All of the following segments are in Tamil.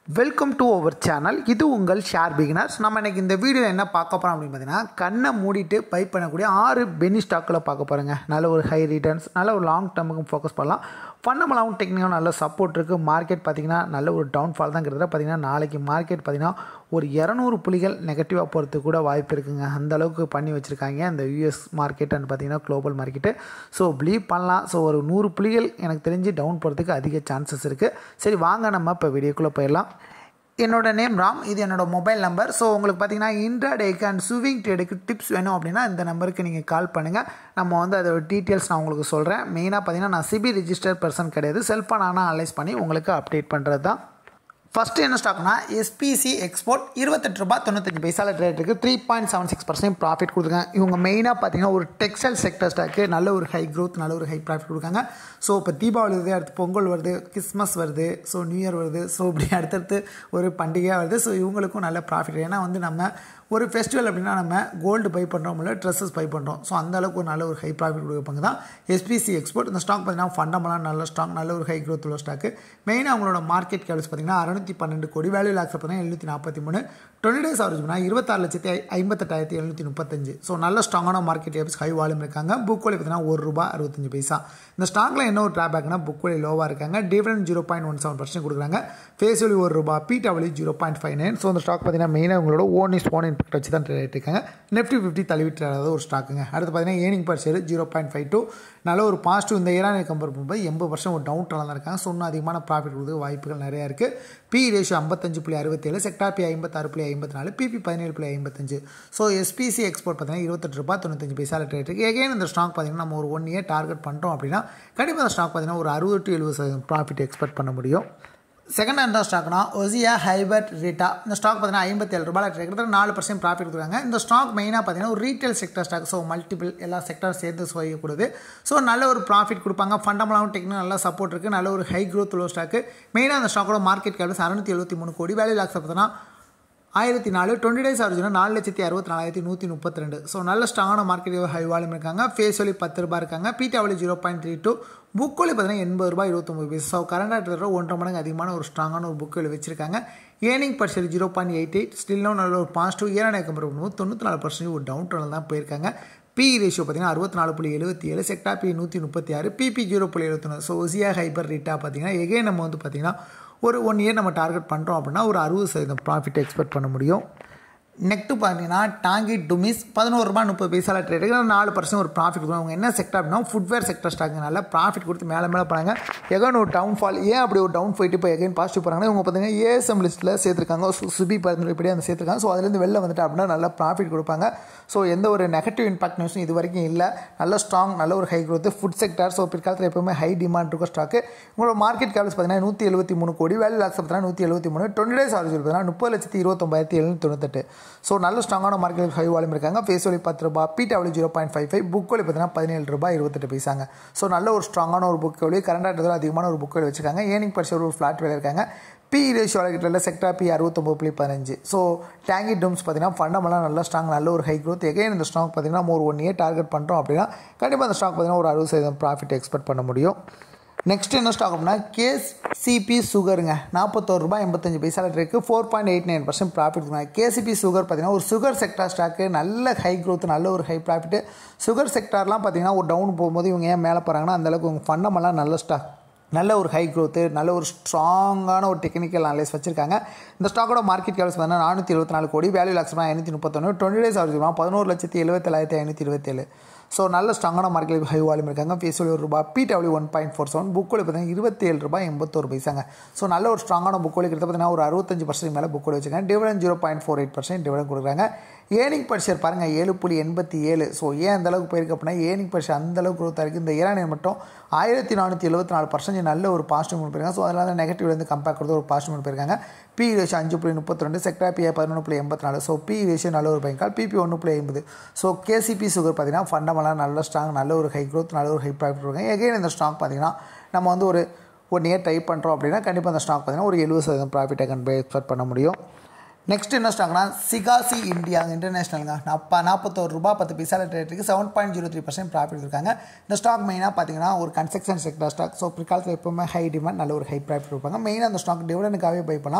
வெல்கம் டு அவர் சேனல் இது உங்கள் ஷேர் பிகினர்ஸ் நம்ம இன்னைக்கு இந்த வீடியோவில் என்ன பார்க்க போகிறோம் அப்படின்னு பார்த்தீங்கன்னா கண்ணை மூடிட்டு பை பண்ணக்கூடிய ஆறு பெனி ஸ்டாக்கில் பார்க்க போகிறோங்க நல்ல ஒரு ஹை ரிட்டர்ன்ஸ் நல்ல ஒரு லாங் டேர்முக்கும் ஃபோக்கஸ் பண்ணலாம் ஃபண்டமெண்டாகவும் டெக்னிக்காகவும் நல்ல சப்போர்ட் இருக்குது மார்க்கெட் பார்த்திங்கன்னா நல்ல ஒரு டவுன்ஃபால் தான் கிட்டத்தட்ட பார்த்திங்கன்னா நாளைக்கு மார்க்கெட் பார்த்திங்கன்னா ஒரு இரநூறு புள்ளிகள் நெகட்டிவாக போகிறதுக்கு கூட வாய்ப்பு இருக்குங்க அந்த அளவுக்கு பண்ணி வச்சுருக்காங்க அந்த யூஎஸ் மார்க்கெட் அண்ட் பார்த்திங்கன்னா குளோபல் மார்க்கெட்டு ஸோ பிலீவ் பண்ணலாம் ஸோ ஒரு நூறு புள்ளிகள் எனக்கு தெரிஞ்சு டவுன் போகிறதுக்கு அதிக சான்சஸ் இருக்குது சரி வாங்க நம்ம இப்போ வீடியோக்குள்ளே போயிடலாம் என்னோட நேம் ராம் இது என்னோட மொபைல் நம்பர் ஸோ உங்களுக்கு பார்த்தீங்கன்னா இன்ட்ராடேக்கு அண்ட் ஸ்விவிங் ட்ரேடுக்கு டிப்ஸ் வேணும் அப்படின்னா இந்த நம்பருக்கு நீங்கள் கால் பண்ணுங்கள் நம்ம வந்து அதோட டீட்டெயில்ஸ் நான் உங்களுக்கு சொல்கிறேன் மெயினாக பார்த்தீங்கன்னா நான் சிபி ரிஜிஸ்டர் பர்சன் கிடையாது செல்ஃபான் ஆனால் அனலைஸ் பண்ணி உங்களுக்கு அப்டேட் பண்ணுறது தான் ஃபஸ்ட்டு என்ன ஸ்டாக்னா எஸ்பிசி எக்ஸ்போர்ட் இருபத்தெட்டு ரூபாய் தொண்ணூத்தஞ்சு பைசால ட்ரேட் இருக்குது three point seven six percent profit கொடுத்துருக்காங்க இவங்க மெயினாக பார்த்தீங்கன்னா ஒரு டெக்ஸ்டைல் செக்டர் ஸ்டாக்கு நல்ல ஒரு ஹை க்ரோத் நல்ல ஒரு ஹை ப்ராஃபிட் கொடுக்காங்க ஸோ இப்போ தீபாவளி வருது அடுத்து பொங்கல் வருது கிறிஸ்மஸ் வருது ஸோ நியூ இயர் வருது ஸோ இப்படி அடுத்தடுத்து ஒரு பண்டிகையாக வருது ஸோ இவங்களுக்கும் நல்ல ப்ராஃபிட் ஏன்னா வந்து நம்ம ஒரு ஃபெஸ்டிவல் அப்படின்னா நம்ம கோல்டு பை பண்ணுறோம் இல்லை ட்ரெஸ்ஸஸ் பை பண்ணுறோம் ஸோ அந்த அளவுக்கு ஒரு நல்ல ஒரு ஹை ப்ராஃபிட் கொடுப்பாங்க தான் எஸ்பிசி எக்ஸ்போர்ட் இந்த ஸ்டாக் பார்த்தீங்கன்னா ஃபண்டமெல்லாம் நல்ல ஸ்டாக் நல்ல ஒரு ஹை க்ரோத் உள்ள ஸ்டாக்கு மெயினாக அவங்களோட மார்க்கெட் கேப்ஸ் பார்த்தீங்கன்னா அறுநூற்றி பன்னெண்டு கோடி வேல்யூ லாக்ஸ் பார்த்தீங்கன்னா எழுநூற்றி நாற்பத்தி மூணு டுவெண்ட்டி டேஸ் ஆவரேஜ் பண்ணால் இருபத்தாறு லட்சத்தி ஐம்பத்தெட்டாயிரத்தி எழுநூற்றி முப்பத்தஞ்சு ஸோ நல்ல ஸ்ட்ராங்கான மார்க்கெட் கேப்ஸ் ஹை வால்யூம் இருக்காங்க புக் வேலி பார்த்தீங்கன்னா ஒரு ரூபா அறுபத்தஞ்சு பைசா இந்த ஸ்டாக்ல என்ன ஒரு ட்ராபேக்னா புக் வேலி லோவாக இருக்காங்க dividend zero point one seven percent கொடுக்குறாங்க ஃபேஸ் வேலி ஒரு ரூபா PW zero point five nine so இந்த ஸ்டாக் பார்த்தீங்கன்னா மெயினாக உங்களோட ஓன் இஸ் ஓன் இன்பெக்ட் வச்சு தான் ட்ரேட் இருக்காங்க நெஃப்டி ஃபிஃப்டி தள்ளிவிட்டு ஒரு ஸ்டாக்குங்க அடுத்து பார்த்தீங்கன்னா ஏனிங் per share zero point five two நல்ல ஒரு பாசிட்டிவ் இந்த ஈரானை கம்பேர் பண்ணும்போது எண்பது பர்சன்ட் ஒரு டவுன் தான் இருக்காங்க ஸோ இன்னும் அதிகமான ப்ராஃபிட் கொடுக்க வாய்ப்புகள் நிறையா இருக்குது பி ரேஷியோ ஐம்பத்தஞ்சு புள்ளி அறுபத்தேழு செக்டார் பி ஐம்பத்தாறு புள்ளி ஐம்பத்தி நாலு பிபி பதினேழு புள்ளி ஐம்பத்தஞ்சு ஸோ எஸ்பிசி எக்ஸ்போர்ட் பார்த்தீங்கன்னா இருபத்தெட்டு ரூபாய் தொண்ணூத்தஞ்சு பைசா ரேட் இருக்குது எகைன் இந்த ஸ்டாக் பார்த்தீங்கன்னா நம்ம ஒரு ஒன் இயர் டார்கெட் பண்ணுறோம் அப்படின்னா கண்டிப்பாக இந்த ஸ்டாக் பார்த்தீங்கன்னா ஒரு அறுபது டு எழுபது சதவீதம் ப்ராஃபிட் எக்ஸ்பெக்ட் பண்ண முடியும் செகண்ட் ஹேண்ட் ஸ்டாக்னா ஒசியா ஹைபர்ட் ரிட்டா இந்த ஸ்டாக் பார்த்தீங்கன்னா ஐம்பத்தி ஏழு ரூபாய் கிட்டத்தட்ட நாலு பர்சன்ட் ப்ராஃபிட் கொடுக்குறாங்க இந்த ஸ்டாக் மெயினாக பார்த்தீங்கன்னா ஒரு retail sector stock so multiple எல்லா செக்டர் சேர்த்து செய்யக்கூடாது ஸோ நல்ல ஒரு ப்ராஃபிட் கொடுப்பாங்க ஃபண்டமெண்டாகவும் டெக்னிக் நல்லா சப்போர்ட் இருக்குது நல்ல ஒரு ஹை க்ரோத் உள்ள ஸ்டாக்கு மெயினாக அந்த ஸ்டாக்கோட மார்க்கெட் கேப்ஸ் அறுநூற்றி எழுபத்தி மூணு கோடி வேல்யூ லாக்ஸ் பார்த்தீங்கன்னா ஆயிரத்தி நாலு டுவெண்ட்டி டேஸ் ஆர்ஜினா நாலு லட்சத்தி அறுபத்தி நாலாயிரத்தி நூற்றி முப்பத்தி ரெண்டு ஸோ நல்ல ஸ்ட்ராங்கான மார்க்கெட் ஹை வால்யூம் இருக்காங்க ஃபேஸ் வலி பத்து ரூபாய் இருக்காங்க பிடிஆவலி zero point three two book value பார்த்தீங்கன்னா எண்பது ரூபாய் இருபத்தொம்பது பைசா ஸோ கரண்டாக ஒன்றரை மடங்கு அதிகமான ஒரு ஸ்ட்ராங்கான ஒரு புக் வலி வச்சிருக்காங்க earning percent zero point eight eight ஸ்டில்லும் நல்ல ஒரு பாசிட்டிவ் ஏரான கம்பேர் பண்ணும்போது தொண்ணூற்றி நாலு பர்சன்ட் ஒரு டவுன் ட்ரெண்டில் தான் போயிருக்காங்க பி ரேஷியோ பார்த்தீங்கன்னா அறுபத்தி நாலு புள்ளி எழுபத்தி ஏழு செக்டா பி நூற்றி முப்பத்தி ஆறு பிபி ஜீரோ புள்ளி எழுபத்தொன்று ஸோ ஒசியா ஹைபர் ரீட்டா பார்த்தீங்கன்னா எகே நம்ம வந்து பார்த்தீங்கன்னா ஒரு ஒன் இயர் நம்ம டார்கெட் பண்ணுறோம் அப்படின்னா ஒரு அறுபது சதவீதம் ப்ராஃபிட் எக்ஸ்பெக்ட் பண்ண முடியும் நெக்ஸ்ட்டு பார்த்தீங்கன்னா டாங்கி டுமிஸ் பதினோரு ரூபா முப்பது பைசால ட்ரேட் நாலு பர்சன்ட் ஒரு ப்ராஃபிட் கொடுக்கும் அவங்க என்ன செக்டர் அப்படின்னா ஃபுட்வேர் செக்டர் ஸ்டாக் நல்லா ப்ராஃபிட் கொடுத்து மேலே மேலே போனாங்க எகன் ஒரு டவுன் ஃபால் ஏன் அப்படி ஒரு டவுன் போயிட்டு இப்போ எகைன் பாசிட்டிவ் போகிறாங்கன்னா இவங்க பார்த்தீங்கன்னா ஏஎஸ்எம் லிஸ்ட்டில் சேர்த்துருக்காங்க சுபி பரிந்துரைப்படி அந்த சேர்த்துருக்காங்க ஸோ அதுலேருந்து வெளில வந்துட்டு அப்படின்னா நல்லா ப்ராஃபிட் கொடுப்பாங்க ஸோ எந்த ஒரு நெகட்டிவ் இம்பாக்ட் நியூஸும் இது வரைக்கும் இல்லை நல்ல ஸ்ட்ராங் நல்ல ஒரு high growth food sector so பிற்காலத்தில் எப்பவுமே ஹை டிமாண்ட் இருக்கும் ஸ்டாக்கு உங்களோட மார்க்கெட் கேப்ஸ் பார்த்தீங்கன்னா நூற்றி எழுபத்தி மூணு கோடி வேல்யூ லாக்ஸ் பார்த்தீங்கன்னா நூற்றி எழுபத்தி மூணு டுவெண்ட்டி டேஸ் ஆர்ஜி பார்த்தீங்கன்னா முப்பது லட்சத்தி இருபத்தொம்பாயிரத்தி எழுநூற்றி தொண்ணூத்தெட்டு ஸோ நல்ல ஸ்ட்ராங்கான மார்க்கெட் ஹை வால்யூம் இருக்காங்க ஃபேஸ் வலி பத்து ரூபா PW zero point five five book value பார்த்தீங்கன்னா பதினேழு ரூபாய் இருபத்தெட்டு பைசாங்க ஸோ நல்ல ஒரு ஸ்ட்ராங்கான ஒரு புக் வழி கரண்டாக அதிகமான ஒரு புக் வழி வச்சிருக்காங்க ஏர்னிங் பர்சர் ஒரு ஃப்ளாட் வேலை இருக்காங்க பி ரேஷியோ கிட்ட செக்டர் பி அறுபத்தொம்பது புள்ளி பதினஞ்சு ஸோ டேங்கி டூம்ஸ் பார்த்தீங்கன்னா ஃபண்டமெல்லாம் நல்ல ஸ்ட்ராங் நல்ல ஒரு ஹை க்ரோத் எகைன் இந்த ஸ்டாக் பார்த்தீங்கன்னா நம்ம ஒரு ஒன் இயர் டார்கெட் பண்ணுறோம் அப்படின்னா கண்டிப்பாக அந்த ஸ்டாக் பார்த்தீங்கன்னா ஒரு அறுபது சதவீதம் ப்ராஃபிட் எக்ஸ்பெக்ட் பண்ண முடியும் நெக்ஸ்ட் என்ன ஸ்டாக் அப்படின்னா கேசிபி சுகருங்க நாற்பத்தோரு ரூபாய் எண்பத்தஞ்சு பைசா இருக்குது four point eight nine percent profit இருக்குங்க கேசிபி சுகர் பார்த்தீங்கன்னா ஒரு சுகர் செக்டார் ஸ்டாக்கு நல்ல ஹை க்ரோத் நல்ல ஒரு ஹை ப்ராஃபிட்டு சுகர் செக்டார்லாம் பார்த்தீங்கன்னா ஒரு டவுன் போகும்போது இவங்க ஏன் மேலே போகிறாங்கன்னா அந்தளவுக்கு உங்கள் ஃபண்டமெல்லாம் நல்ல ஸ்டாக் நல்ல ஒரு ஹை க்ரோத்து நல்ல ஒரு ஸ்ட்ராங்கான ஒரு டெக்னிக்கல் அனலைஸ் வச்சிருக்காங்க இந்த ஸ்டாக்கோட மார்க்கெட் கேப்ஸ் பார்த்தீங்கன்னா நானூற்றி இருபத்தி நாலு கோடி வேல்யூ லாக்ஸ்னா ஐநூற்றி முப்பத்தொன்று டுவெண்ட்டி டேஸ் ஆகுது பதினோரு லட்சத்தி எழுபத்தேழாயிரத்தி ஐநூற்றி இருபத்தேழு ஸோ நல்ல ஸ்ட்ராங்கான மார்க்கெட் ஹை வால்யூம் இருக்காங்க ஃபேஸ் ஒரு ரூபா PW one point four seven book வழி பார்த்தீங்கன்னா இருபத்தி ஏழு ரூபாய் எண்பத்தோரு பைசாங்க ஸோ நல்ல ஒரு ஸ்ட்ராங்கான புக் வழி கிட்ட பார்த்தீங்கன்னா ஒரு அறுபத்தஞ்சு பர்சன்ட் மேலே புக் வழி வச்சுருக்காங்க dividend zero point four eight percent dividend கொடுக்குறாங்க ஏர்னிங் பர்ஷர் பாருங்கள் ஏழு புள்ளி எண்பத்தி ஏழு ஸோ ஏன் அந்த அளவுக்கு போயிருக்கு அப்படின்னா ஏர்னிங் பர்ஷர் அந்த அளவுக்கு குரோத்தாக இருக்குது இந்த ஈரானியன் மட்டும் ஆயிரத்தி நானூற்றி எழுபத்தி நாலு பர்சன்ட் நல்ல ஒரு பாசிட்டிவ் போயிருக்காங்க ஸோ அதனால் நெகட்டிவ்லேருந்து கம்பேர் கொடுத்து ஒரு பாசிட்டிவ் போயிருக்காங்க பி ரேஷியோ அஞ்சு புள்ளி முப்பத்தி ரெண்டு செக்டா பிஏ பதினொன்று புள்ளி எண்பத்தி நாலு ஸோ பி ரேஷியோ நல்ல ஒரு பயங்கால் பிபி ஒன்று புள்ளி ஐம்பது ஸோ கேசிபி சுகர் பார்த்தீங்கன்னா ஃபண்டமெல்லாம் நல்ல ஸ்ட்ராங் நல்ல ஒரு ஹை க்ரோத் நல்ல ஒரு ஹை ப்ராஃபிட் இருக்காங்க எகைன் இந்த ஸ்டாக் பார்த்தீங்கன்னா நம்ம வந்து ஒரு ஒன் இயர் டைப் பண்ணுறோம் அப்படின்னா கண்டிப்பாக அந்த ஸ்டாக் பார்த்தீங்கன்னா ஒரு எழுபது சதவீதம் ப்ராஃபிட்டை கண்டு எக்ஸ்பெக்ட் பண்ண முடியும் நெக்ஸ்ட் என்ன ஸ்டாக்னா சிகாசி இந்தியா இன்டர்நேஷனலுங்க நாப்பா நாற்பத்தோரு ரூபா பத்து பைசால ரேட்டுக்கு seven point zero three percent profit இருக்காங்க இந்த ஸ்டாக் மெயினாக பார்த்தீங்கன்னா ஒரு கன்ஸ்ட்ரக்ஷன் செக்டர் ஸ்டாக் ஸோ பிற்காலத்தில் எப்பவுமே ஹை டிமாண்ட் நல்ல ஒரு ஹை ப்ராஃபிட் இருப்பாங்க மெயினாக அந்த ஸ்டாக் டிவிடனுக்காகவே பை பண்ணலாம்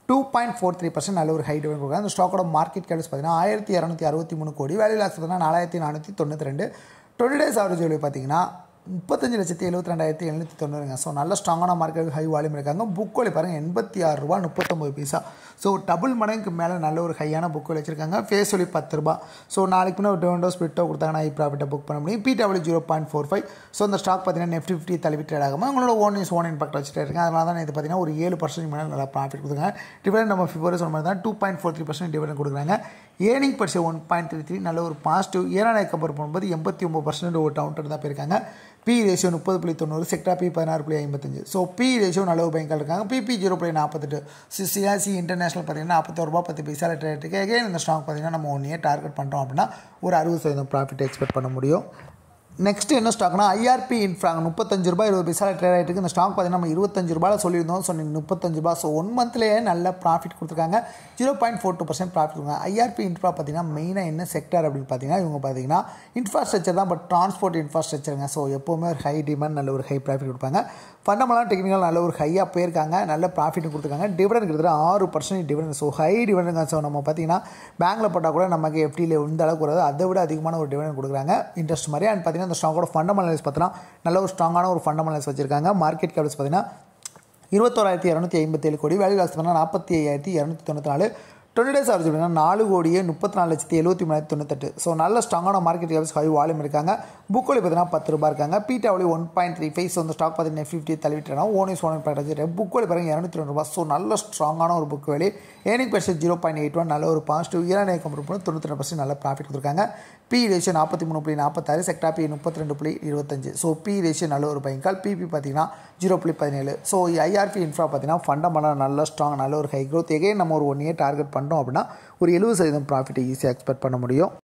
two point four three percent நல்ல ஒரு ஹை டிவிடன் கொடுக்குறாங்க அந்த ஸ்டாக்கோட மார்க்கெட் கேப்ஸ் பார்த்தீங்கன்னா ஆயிரத்தி இரநூத்தி அறுபத்தி மூணு கோடி வேல்யூ லாஸ் பார்த்தீங்கன்னா நாலாயிரத்தி நானூற்றி தொண்ணூற்றி ரெண்டு டுவெண்ட்டி டேஸ் ஆவரேஜ் வேல்யூ பார்த்தீங்கன்னா முப்பத்தஞ்சு லட்சத்தி எழுபத்தி ரெண்டாயிரத்தி எழுநூற்றி தொண்ணூறுங்க ஸோ நல்ல ஸ்ட்ராங்கான மார்க்கெட் ஹை வால்யூம் இருக்காங்க புக் வழி பாருங்கள் எண்பத்தி ஆறு ரூபா முப்பத்தொம்பது பைசா ஸோ டபுள் மடங்குக்கு மேலே நல்ல ஒரு ஹையான புக் வழி வச்சிருக்காங்க ஃபேஸ் வழி பத்து ரூபா ஸோ நாளைக்கு பின்ன ஒரு டொண்டோ ஸ்பிரிட்டோ கொடுத்தாங்கன்னா ஹை ப்ராஃபிட்டை புக் பண்ண முடியும் PW zero point four five so இந்த ஸ்டாக் பார்த்தீங்கன்னா நெஃப்டி ஃபிஃப்டி தள்ளி ட்ரேட் ஆகாமல் உங்களோட ஓன் இஸ் ஓன் இம்பாக்ட் வச்சுட்டு இருக்கேன் அதனால தான் இது பார்த்தீங்கன்னா ஒரு ஏழு பர்சன்ட் மேலே நல்லா ப்ராஃபிட் கொடுக்குறாங்க டிவிடன் நம்ம ஃபிஃப்டி சொன்ன மாதிரி தான் two point four three percent dividend கொடுக்குறாங்க earning per share one point three three நல்ல ஒரு பாசிட்டிவ் ஏன்னா கம்பேர் பண்ணும்போது எண்பத்தி ஒம்பது பர்சன்ட் ஒரு டவுன் தான் போயிருக்காங்க பி ரேஷியோ முப்பது புள்ளி தொண்ணூறு செக்டா பி பதினாறு புள்ளி ஐம்பத்தஞ்சு ஸோ பி ரேஷியோ நல்ல ஒரு பயங்கர இருக்காங்க பிபி ஜீரோ புள்ளி நாற்பத்தெட்டு சிசிஆசி இன்டர்நேஷனல் பார்த்தீங்கன்னா நாற்பத்தோரு ரூபா பத்து பைசா ரேட்டுக்கு அகைன் இந்த ஸ்டாக் பார்த்தீங்கன்னா நம்ம ஒன் இயர் டார்கெட் பண்ணுறோம் அப்படின்னா ஒரு அறுபது சதவீதம் ப்ராஃபிட் எக்ஸ்பெக்ட் பண்ண முடியும் நெக்ஸ்ட் என்ன ஸ்டாக்னா ஐஆர்பி இன்ஃப்ராங்க முப்பத்தஞ்சு ரூபாய் இருபது பைசா ட்ரேட் ஆகிட்டு இருக்கு இந்த ஸ்டாக் பார்த்தீங்கன்னா நம்ம இருபத்தஞ்சு ரூபாயில் சொல்லியிருந்தோம் ஸோ முப்பத்தஞ்சு ரூபா ஸோ ஒன் மந்த்லேயே நல்ல ப்ராஃபிட் கொடுத்துருக்காங்க zero point four two percent profit கொடுக்குறாங்க ஐஆர்பி இன்ஃப்ரா பார்த்தீங்கன்னா மெயினாக என்ன செக்டர் அப்படின்னு பார்த்தீங்கன்னா இவங்க பார்த்தீங்கன்னா இன்ஃப்ராஸ்ட்ரக்சர் தான் பட் டிரான்ஸ்போர்ட் இன்ஃப்ராஸ்ட்ரக்சருங்க ஸோ எப்போவுமே ஒரு ஹை டிமாண்ட் நல்ல ஒரு ஹை ப்ராஃபிட் கொடுப்பாங்க ஃபண்டமெல்லாம் டெக்னிக்கல் நல்ல ஒரு ஹையாக போயிருக்காங்க நல்ல ப்ராஃபிட் கொடுத்துருக்காங்க டிவிடன் கிட்டத்தட்ட ஆறு பர்சன்ட் டிவிடன் ஸோ ஹை டிவிடனுங்க ஸோ நம்ம பார்த்தீங்கன்னா பேங்கில் போட்டால் கூட நமக்கு எஃப்டியில் இந்த அளவுக்கு வராது அதை விட அதிகமான ஒரு டிவிடன் கொடுக்குறாங்க இன்ட்ரெஸ்ட் மாதிரி அண்ட் பார்த்தீங்கன்னா இந்த ஸ்டாக்கோட ஃபண்டமெண்டல்ஸ் பார்த்தீங்கன்னா நல்ல ஒரு ஸ்ட்ராங்கான ஒரு ஃபண்டமெண்டல்ஸ் வச்சிருக்காங்க மார்க்கெட் கேப்ஸ் பார்த்தீங்கன்னா இருபத்தோராயிரத்தி இரநூத்தி ஐம்பத்தேழு கோடி வேல்யூ லாஸ் பார்த்தீங்கன்னா நாற்பத்தி ஐயாயிரத்தி இரநூத்தி தொண்ணூற்றி நாலு டுவெண்ட்டி டேஸ் ஆவரேஜ் அப்படின்னா நாலு கோடியே முப்பத்தி நாலு லட்சத்தி எழுபத்தி மூணாயிரத்தி தொண்ணூத்தெட்டு ஸோ நல்ல ஸ்ட்ராங்கான மார்க்கெட் கேப்ஸ் ஹை வால்யூம் இருக்காங்க புக் வழி பார்த்தீங்கன்னா பத்து ரூபா இருக்காங்க பிடாவளி one point three five so அந்த ஸ்டாக் பார்த்தீங்கன்னா ஃபிஃப்டி தள்ளிவிட்டா ஓன் இஸ் ஒன் பாயிண்ட் வச்சு புக் வழி பாருங்க இரநூத்தி ரெண்டு ரூபா ஸோ நல்ல ஸ்ட்ராங்கான ஒரு புக் வழி earning percent zero point eight one நல்ல ஒரு பாசிட்டிவ் ஈரானிய கம்பெனி பண்ணி தொண்ணூற்றி ரெண்டு பர்சன்ட் நல்ல ப்ராஃபிட் கொடுத்துருக்காங்க பி ரேஷியோ நாற்பத்தி மூணு புள்ளி நாற்பத்தாறு செக்டா பி முப்பத்தி ரெண்டு புள்ளி இருபத்தஞ்சு ஸோ பி ரேஷியோ நல்ல ஒரு பயங்கால் பிபி பார்த்தீங்கன்னா ஜீரோ புள்ளி பதினேழு ஸோ ஐஆர்பி இன்ஃப்ரா பார்த்தீங்கன்னா ஃபண்டமெண்டல் நல்ல ஸ்ட்ராங் நல்ல ஒரு ஹை க்ரோத் எகே நம்ம ஒரு ஒன் இயர் டார்கெட் பண்ணுறோம் அப்படின்னா ஒரு எழுபது சதவீதம் ப்ராஃபிட்டை ஈஸியாக எக்ஸ்பெக்ட் பண்ண முடியும்